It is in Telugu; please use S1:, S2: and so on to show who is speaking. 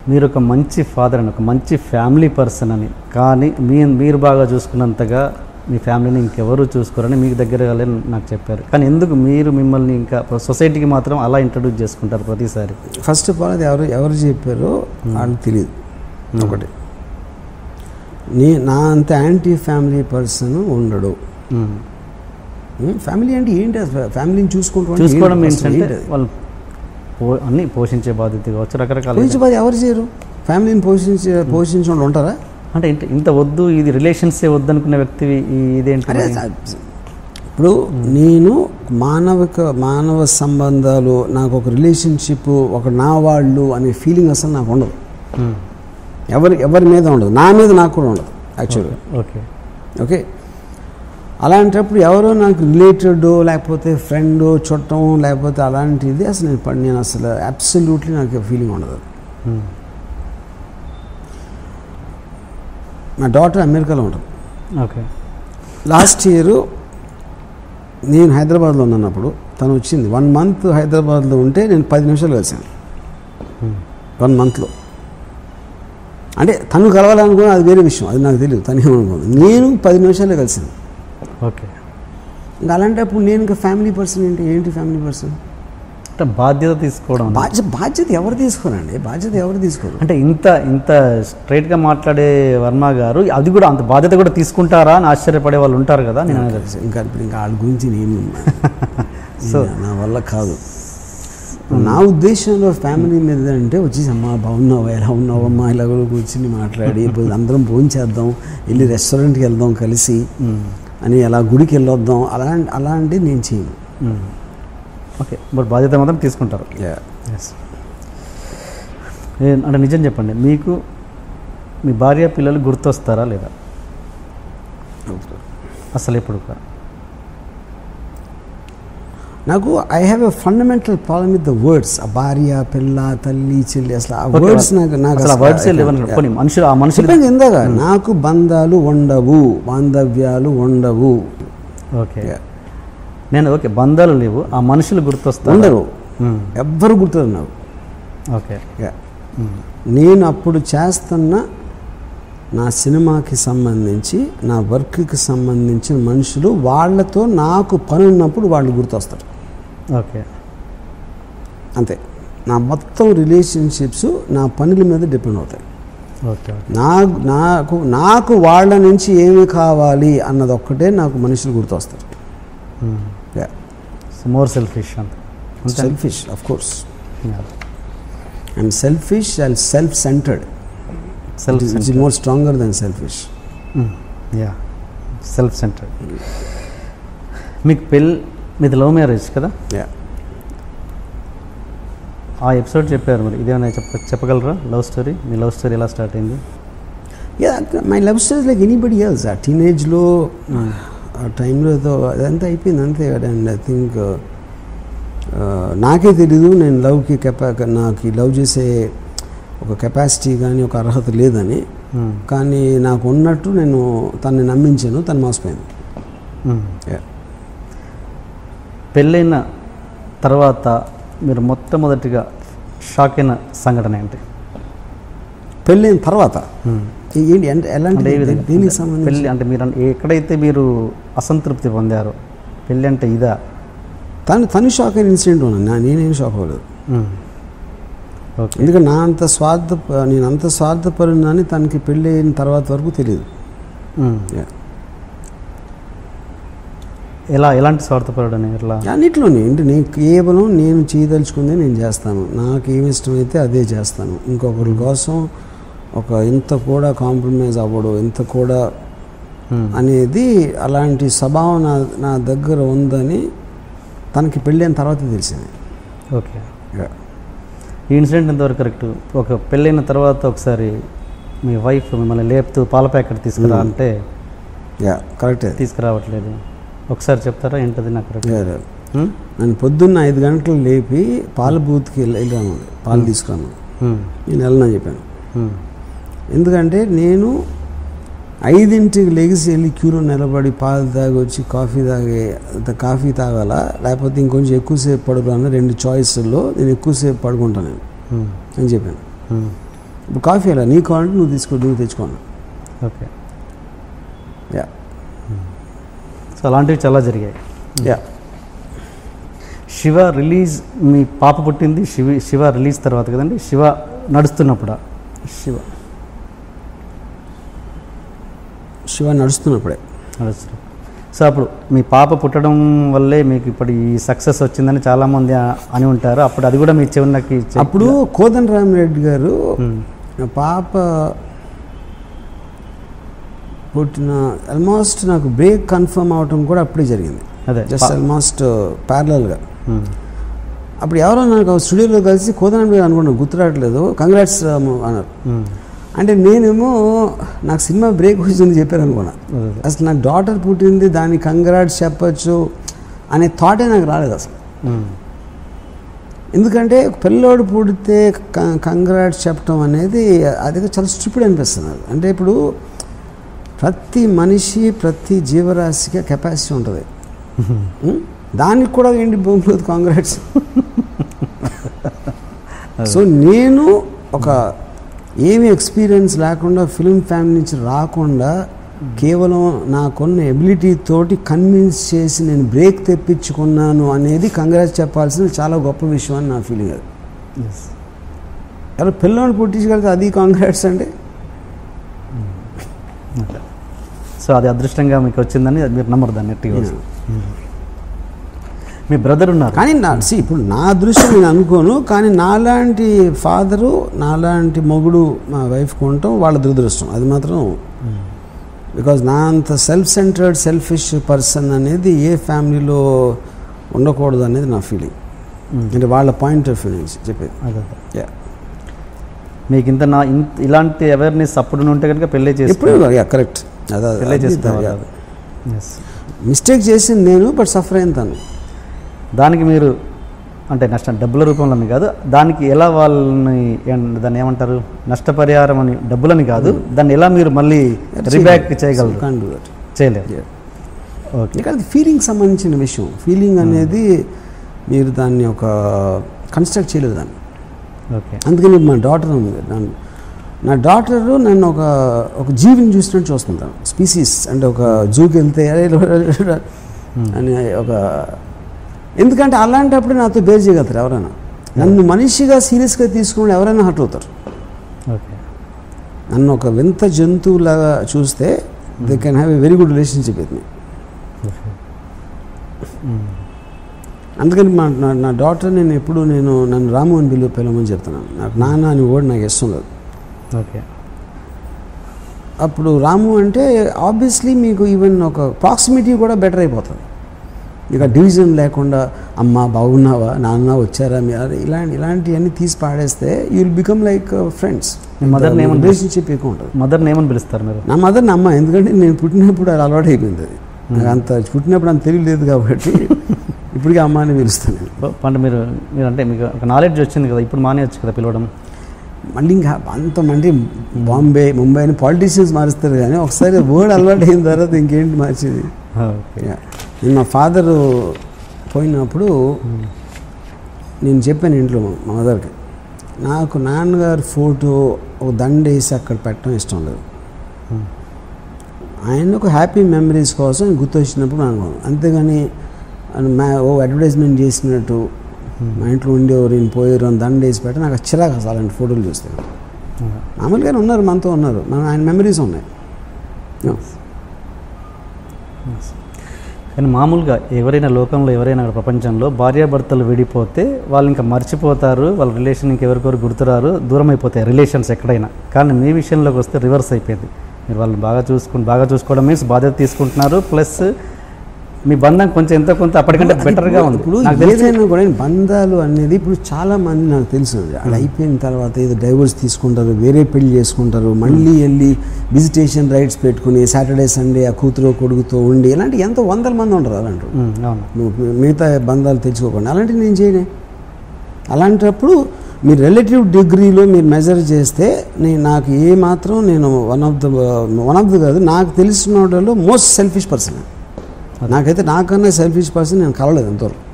S1: మీరు ఒక మంచి ఫాదర్ అని ఒక మంచి ఫ్యామిలీ పర్సన్ అని కానీ మీ మీరు బాగా చూసుకున్నంతగా మీ ఫ్యామిలీని ఇంకెవరు చూసుకోరని మీకు దగ్గర వాళ్ళే నాకు చెప్పారు కానీ ఎందుకు మీరు మిమ్మల్ని ఇంకా సొసైటీకి మాత్రం అలా ఇంట్రడ్యూస్ చేసుకుంటారు ప్రతిసారి
S2: ఫస్ట్ ఆఫ్ ఆల్ అది ఎవరు ఎవరు చెప్పారో వాళ్ళకి తెలియదు ఒకటి నీ నా అంత యాంటీ ఫ్యామిలీ పర్సన్ ఉండడు
S1: మ్మ్.
S2: ఫ్యామిలీ అంటే ఏంటి అసలు ఫ్యామిలీని చూసుకుంటాం అంటే
S1: చూసుకోవడం
S2: ఏంటి
S1: మీన్స్
S2: అసలు
S1: అంటే
S2: ఏంటి అది?
S1: వాళ్ళు పో అన్ని పోషించే బాధ్యత కావచ్చు రకరకాల
S2: పోషించే బాధ్యత ఎవరు చేయరు ఫ్యామిలీని పోషించే పోషించే వాళ్ళు ఉంటారా
S1: అంటే ఇంత ఇంత వద్దు ఇది రిలేషన్సే వద్దు అనుకునే వ్యక్తి ఇదేంటి
S2: అరే
S1: మరి?
S2: స- ఇప్పుడు నేను మానవిక మానవ సంబంధాలు నాకు ఒక రిలేషన్షిప్ ఒక నా వాళ్ళు అనే ఫీలింగ్ అసలు నాకు ఉండదు
S1: మ్మ్.
S2: ఎవరి ఎవరి మీద ఉండదు నా మీద నాకు కూడా ఉండదు యాక్చువల్గా
S1: ఓకే
S2: ఓకే అలాంటప్పుడు ఎవరో నాకు రిలేటెడ్ లేకపోతే ఫ్రెండ్ చుట్టం లేకపోతే అలాంటిది అసలు నేను ప- నేను అసలు అబ్సల్యూట్లీ నాకు ఫీలింగ్ ఉండదు
S1: మ్మ్.
S2: నా డాటర్ అమెరికాలో ఉంటుంది
S1: ఓకే
S2: లాస్ట్ ఇయర్ నేను హైదరాబాద్లో ఉన్నప్పుడు తను వచ్చింది వన్ మంత్ హైదరాబాద్లో ఉంటే నేను పది నిమిషాలు కలిసాను
S1: మ్మ్.
S2: వన్ మంత్లో అంటే తను కలవాలనుకున్నా అది వేరే విషయం అది నాకు తెలియదు తను ఏమనుకోదు నేను పది నిమిషాలే కలిసాను
S1: ఓకే
S2: ఇంకా అలాంటప్పుడు నేను ఇంకా ఫ్యామిలీ పర్సన్ ఏంటి ఏంటి ఫ్యామిలీ పర్సన్
S1: అంటే బాధ్యత తీసుకోవడం అన్నమాట.
S2: బాధ్యత బాధ్యత ఎవరు తీసుకోరండి బాధ్యత ఎవరు తీసుకోరు
S1: అంటే ఇంత ఇంత స్ట్రైట్గా మాట్లాడే వర్మ గారు అది కూడా అంత బాధ్యత కూడా తీసుకుంటారా అని ఆశ్చర్యపడే వాళ్ళు ఉంటారు కదా నేను అనేది
S2: ఇంకా ఇప్పుడు ఇంకా వాళ్ళ గురించి నేను
S1: So-
S2: నా వల్ల కాదు నా ఉద్దేశంలో ఫ్యామిలీ మీద అంటే వచ్చేసి అమ్మా బాగున్నావా ఎలా ఉన్నావు అమ్మా ఇలా కూడా కూర్చుని మాట్లాడి ఇప్పుడు అందరం భోజనం చేద్దాం వెళ్ళి రెస్టారెంట్కి వెళ్దాం కలిసి అని అలా గుడికి వెళ్ళొద్దాం అలాంటి అలాంటివి నేను చేయను
S1: ఓకే మరి బాధ్యత మాత్రం తీసుకుంటారు ఎస్ అంటే నిజం చెప్పండి మీకు మీ భార్య పిల్లలు గుర్తొస్తారా లేదా అసలు ఎప్పుడు కూడా
S2: నాకు I have a fundamental problem with the words ఆ భార్య పిల్ల తల్లి చెల్లి అసలు ఆ
S1: Okay,
S2: వర్డ్స్ నాకు నాకు
S1: అసలు ఆ
S2: అసలు
S1: వర్డ్స్
S2: I can't-
S1: లేవని కొన్ని మనుషులు ఆ మనుషులు
S2: చెప్పింది ఇందాక నాకు బంధాలు ఉండవు బాంధవ్యాలు ఉండవు
S1: ఓకే నేను ఓకే బంధాలు లేవు ఆ మనుషులు గుర్తొస్తారు
S2: ఉండరు ఎవ్వరు గుర్తురు నాకు
S1: ఓకే
S2: Yeah. నేను అప్పుడు చేస్తున్న నా సినిమాకి సంబంధించి నా వర్క్కి సంబంధించిన మనుషులు వాళ్ళతో నాకు పని ఉన్నప్పుడు వాళ్ళు గుర్తొస్తారు
S1: ఓకే
S2: అంతే నా మొత్తం రిలేషన్షిప్స్ నా పనుల మీద డిపెండ్ అవుతాయి
S1: ఓకే
S2: నా నాకు నాకు వాళ్ళ నుంచి ఏమి కావాలి అన్నది ఒక్కటే నాకు మనుషులు గుర్తొస్తారు
S1: మోర్ సెల్ఫిష్ అంత అంతే
S2: selfish of course I'm selfish and self centred
S1: self
S2: it's more stronger than selfish
S1: yeah self centred మీకు పెళ్ళి మీది లవ్ మ్యారేజ్ కదా
S2: యా
S1: ఆ ఎపిసోడ్ చెప్పారు మరి ఇదేమైనా చెప్ప చెప్పగలరా లవ్ స్టోరీ మీ లవ్ స్టోరీ ఎలా స్టార్ట్ అయింది
S2: yeah my love stories like anybody else ఆ టీనేజ్లో ఆ టైంలో ఏదో అదంతా అయిపోయింది అంతే అండ్ ఐ థింక్ నాకే తెలీదు నేను లవ్కి కెపా నాకు ఈ లవ్ చేసే ఒక కెపాసిటీ కానీ ఒక అర్హత లేదని
S1: Hmm.
S2: కానీ నాకు ఉన్నట్టు నేను తనని నమ్మించాను తను మోసపోయింది
S1: Hmm.
S2: Yeah.
S1: పెళ్ళైన తర్వాత మీరు మొట్టమొదటిగా షాక్ అయిన సంఘటన ఏంటి
S2: పెళ్ళైన తర్వాత ఏంటి అంటే ఎలాంటి
S1: అంటే ఏ విధంగా?
S2: దీనికి
S1: అంటే
S2: సంబంధించి
S1: పెళ్ళి అంటే మీరు అన్- ఎక్కడైతే మీరు అసంతృప్తి పొందారో పెళ్ళి అంటే ఇదా
S2: తను తను షాక్ అయిన ఇన్సిడెంట్ ఉన్నాను నా- నేనేం షాక్ అవ్వలేదు
S1: ఓకే
S2: ఎందుకంటే నా అంత స్వార్థ నేను అంత స్వార్థపరున్నాని తనకి పెళ్ళి అయిన తర్వాత వరకు తెలియదు Yeah.
S1: ఎలా ఎలాంటి స్వార్థపరుడని ఎట్లా
S2: అన్నిట్లోనే అంటే నేను కేవలం నేను చేయదలుచుకుందే నేను చేస్తాను నాకు ఏమి ఇష్టమైతే అదే చేస్తాను ఇంకొకరి కోసం ఒక ఇంత కూడా కాంప్రమైజ్ అవ్వడు ఇంత కూడా
S1: Hmm.
S2: అనేది అలాంటి స్వభావం నా నా దగ్గర ఉందని తనకి పెళ్ళైన తర్వాత తెలిసింది
S1: ఓకే ఈ ఇన్సిడెంట్ ఎంతవరకు కరెక్ట్ ఒక పెళ్ళైన తర్వాత ఒకసారి మీ వైఫ్ మిమ్మల్ని లేపుతూ పాల ప్యాకెట్ తీసుకురా
S2: Hmm.
S1: అంటే
S2: యా కరెక్టే
S1: తీసుకురావట్లేదు ఒకసారి చెప్తారా ఏంటది నాకు కరెక్ట్
S2: Yeah, yeah. నన్ను పొద్దున్న ఐదు గంటలు లేపి పాల బూత్కి వెళ్ళి వెళ్ళాను పాలు తీసుకురాను నేను వెళ్ళనని చెప్పాను ఎందుకంటే నేను ఐదింటికి లెగిసి వెళ్ళి క్యూలో నిలబడి పాలు తాగి వచ్చి కాఫీ తాగే అంత కాఫీ తాగాలా లేకపోతే ఇంకొంచెం ఎక్కువసేపు పడుకోవాలన్నా రెండు చాయిస్ల్లో నేను ఎక్కువసేపు పడుకుంటాను నేను అని చెప్పాను ఇప్పుడు కాఫీ అలా నీకు కావాలంటే నువ్వు తీసుకో నువ్వు తెచ్చుకోను
S1: ఓకే
S2: యా
S1: సో అలాంటివి చాలా జరిగాయి
S2: యా
S1: శివ రిలీజ్ మీ పాప పుట్టింది శివ శివ రిలీజ్ తర్వాత కదండి శివ నడుస్తున్నప్పుడా శివ
S2: శివ నడుస్తున్నప్పుడే
S1: నడుస్తున్నప్పుడు సో అప్పుడు మీ పాప పుట్టడం వల్లే మీకు ఇప్పుడు ఈ సక్సెస్ వచ్చిందని చాలామంది ఆ- అని ఉంటారు అప్పుడు అది కూడా మీ చెవున్నకి చె-
S2: అప్పుడు కోదన్ రామిరెడ్డి గారు నా పాప పుట్టిన ఆల్మోస్ట్ నాకు బ్రేక్ కన్ఫర్మ్ అవటం కూడా అప్పుడే జరిగింది
S1: అదే
S2: జస్ట్ ఆల్మోస్ట్ ప్యారలల్గా
S1: ఉమ్.
S2: అప్పుడు ఎవరో నాకు స్టూడియోలో కలిసి కోదన్ గారు అనుకున్నాను గుర్తురావట్లేదు కంగ్రాట్స్ అన్నారు
S1: ఉమ్.
S2: అంటే నేనేమో నాకు సినిమా బ్రేక్ వచ్చింది చెప్పారు అనుకున్నా
S1: అదే.
S2: అసలు నాకు డాటర్ పుట్టింది దానికి కంగ్రాట్స్ చెప్పచ్చు అనే థాటే నాకు రాలేదు అసలు
S1: ఉమ్.
S2: ఎందుకంటే పిల్లోడు పుడితే కంగ్రాట్స్ చెప్పడం అనేది అది చాలా స్టూపిడ్ అనిపిస్తుంది నాకు. అంటే ఇప్పుడు ప్రతి మనిషి ప్రతి జీవరాశికి కెపాసిటీ ఉంటుంది ఉం? దానికి కూడా ఏంటి భూమిలో కాంగ్రాట్స్ సో నేను ఒక ఏమి ఎక్స్పీరియన్స్ లేకుండా ఫిల్మ్ ఫ్యామిలీ నుంచి రాకుండా కేవలం నాకున్న ఎబిలిటీ తోటి కన్విన్స్ చేసి నేను బ్రేక్ తెప్పించుకున్నాను అనేది కంగ్రాట్స్ చెప్పాల్సిన చాలా గొప్ప విషయం అని నా ఫీలింగ్ అది
S1: Yes.
S2: ఎవరు పిల్లల్ని పుట్టించగలిగితే అది కాంగ్రాట్స్ అంటే
S1: సో అది అదృష్టంగా మీకు వచ్చిందని మీరు నమ్మరు దాన్ని ఎట్టిగా మీ బ్రదర్ ఉన్నారు
S2: కానీ నా see, ఇప్పుడు నా దృష్టి నేను అనుకోను కానీ నాలాంటి ఫాదరు నాలాంటి మొగుడు మా వైఫ్ ఉండటం వాళ్ళ దురదృష్టం అది మాత్రం బికాజ్ నా అంత సెల్ఫ్ సెంటర్డ్ సెల్ఫిష్ పర్సన్ అనేది ఏ ఫ్యామిలీలో ఉండకూడదు అనేది నా ఫీలింగ్ అంటే వాళ్ళ పాయింట్ ఆఫ్ వ్యూ నుంచి చెప్పేది
S1: అదే అదే.
S2: Yeah.
S1: మీకు ఇంత నా ఇంత ఇలాంటి అవేర్నెస్ అప్పుడు ఉంటే కనుక పెళ్ళి చేసి
S2: ఎప్పుడు యా కరెక్ట్
S1: పెళ్ళి
S2: అదే
S1: చేసుకునేవాళ్ళు ఎస్
S2: మిస్టేక్ చేసింది నేను బట్ సఫర్ అయిన తను
S1: దానికి మీరు అంటే నష్టం డబ్బుల రూపంలోని కాదు దానికి ఎలా వాళ్ళని ఏం- దాన్ని ఏమంటారు నష్టపరిహారం అని డబ్బులని కాదు దాన్ని ఎలా మీరు మళ్ళీ రీబ్యాక్ చేయగలరు
S2: కాన్ డూ దట్
S1: చేయలేరు ఓకే
S2: ఎందుకంటే అది ఫీలింగ్ సంబంధించిన విషయం ఫీలింగ్ అనేది మీరు దాన్ని ఒక కన్స్ట్రక్ట్ చేయలేదు దాన్ని
S1: ఓకే
S2: అందుకని మా డాటర్ ఉంది నన్ను నా డాటర్ నన్ను ఒక ఒక జీవిని చూసినట్టు చూస్తుంటాను స్పీసీస్ అంటే ఒక జూకి వెళ్తే "అరే, అని ఒక ఎందుకంటే అలాంటప్పుడు నాతో బేర్ చేయగలుగుతారు ఎవరైనా నన్ను మనిషిగా సీరియస్గా తీసుకుని ఎవరైనా హర్ట్ అవుతారు
S1: ఓకే
S2: నన్ను ఒక వింత జంతువులాగా చూస్తే they can have a very good relationship with me అందుకని మా నా నా డాటర్ నేను ఎప్పుడు నేను నన్ను రాము అని పిలువ పిలవమని చెప్తున్నాను నాకు నాన్న అని వర్డ్ నాకు ఇష్టం లేదు
S1: ఓకే
S2: అప్పుడు రాము అంటే ఆబ్వియస్లీ మీకు ఈవెన్ ఒక ప్రాక్సిమిటీ కూడా బెటర్ అయిపోతుంది ఇక డివిజన్ లేకుండా అమ్మ బాగున్నావా నాన్న వచ్చారా మీ అరే ఇలాంటి ఇలాంటివన్నీ తీసి పాడేస్తే you will become like friends
S1: మీ mother ని ఏమని
S2: రిలేషన్షిప్ ఎక్కువ ఉంటుంది
S1: మదర్ని ఏమని పిలుస్తారు మీరు
S2: నా మదర్ నా అమ్మ ఎందుకంటే నేను పుట్టినప్పుడు అది అలవాటు అయిపోయింది అది నాకు అంత పుట్టినప్పుడు అంత తెలియలేదు కాబట్టి ఇప్పటికీ అమ్మ అని పిలుస్తాను నేను
S1: అంటే మీరు మీరు అంటే మీకు ఒక నాలెడ్జ్ వచ్చింది కదా ఇప్పుడు మానేయచ్చు కదా పిలవడం
S2: మళ్ళీ ఇంకా అంత మంది బాంబే ముంబై అని పాలిటీషియన్స్ మారుస్తారు కానీ ఒకసారి వర్డ్ అలవాటు అయిన తర్వాత ఇంకేంటి మార్చేది
S1: ఓకే
S2: Yeah. నేను మా ఫాదర్ పోయినప్పుడు నేను చెప్పాను ఇంట్లో మా మదర్కి నాకు నాన్నగారి ఫోటో ఒక దండ వేసి అక్కడ పెట్టడం ఇష్టం లేదు ఆయన ఒక హ్యాపీ మెమరీస్ కోసం గుర్తొచ్చినప్పుడు అనుకోను అంతేగాని ఆయన మా ఓ అడ్వర్టైజ్మెంట్ చేసినట్టు మా ఇంట్లో ఉండేవారు నేను పోయారు అని దండ వేసి పెట్టి నాకు చిరాకు అసలు అలాంటి ఫోటోలు చూస్తే మామూలుగానే ఉన్నారు మనతో ఉన్నారు మన ఆయన మెమరీస్ ఉన్నాయి Yeah.
S1: కానీ మామూలుగా ఎవరైనా లోకంలో ఎవరైనా ప్రపంచంలో భార్యాభర్తలు విడిపోతే వాళ్ళు ఇంకా మర్చిపోతారు వాళ్ళ రిలేషన్ ఇంకెవరికొరు గుర్తురారు దూరం అయిపోతాయి రిలేషన్స్ ఎక్కడైనా కానీ మీ విషయంలోకి వస్తే రివర్స్ అయిపోయింది మీరు వాళ్ళని బాగా చూసుకుని బాగా చూసుకోవడం మీన్స్ బాధ్యత తీసుకుంటున్నారు ప్లస్ మీ బంధం కొంచెం ఎంతో కొంత అప్పటికంటే
S2: అది
S1: బెటర్గా
S2: ఇప్పుడు-
S1: ఉంది
S2: ఇప్పుడు
S1: నాకు తెలిసి
S2: ఏదైనా కూడా బంధాలు అనేది ఇప్పుడు చాలా మంది నాకు తెలుసు అది అయిపోయిన తర్వాత ఏదో డైవర్స్ తీసుకుంటారు వేరే పెళ్లి చేసుకుంటారు మళ్ళీ వెళ్ళి విజిటేషన్ రైట్స్ పెట్టుకుని సాటర్డే సండే ఆ కూతురు కొడుకుతో ఉండి ఇలాంటి ఎంతో వందల మంది ఉంటారు అలాంటి
S1: ఉమ్, అవును
S2: నువ్వు మిగతా బంధాలు తెచ్చుకోకుండా అలాంటివి నేను చేయనే అలాంటప్పుడు మీ రిలేటివ్ డిగ్రీలో మీరు మెజర్ చేస్తే నేను నాకు ఏ మాత్రం నేను one of the one of the కాదు నాకు తెలిసిన వాళ్ళలో మోస్ట్ సెల్ఫిష్ పర్సన్ నాకైతే నాకన్నా సెల్ఫిష్ పర్సన్ నేను కలవలేదు ఎంతవరకు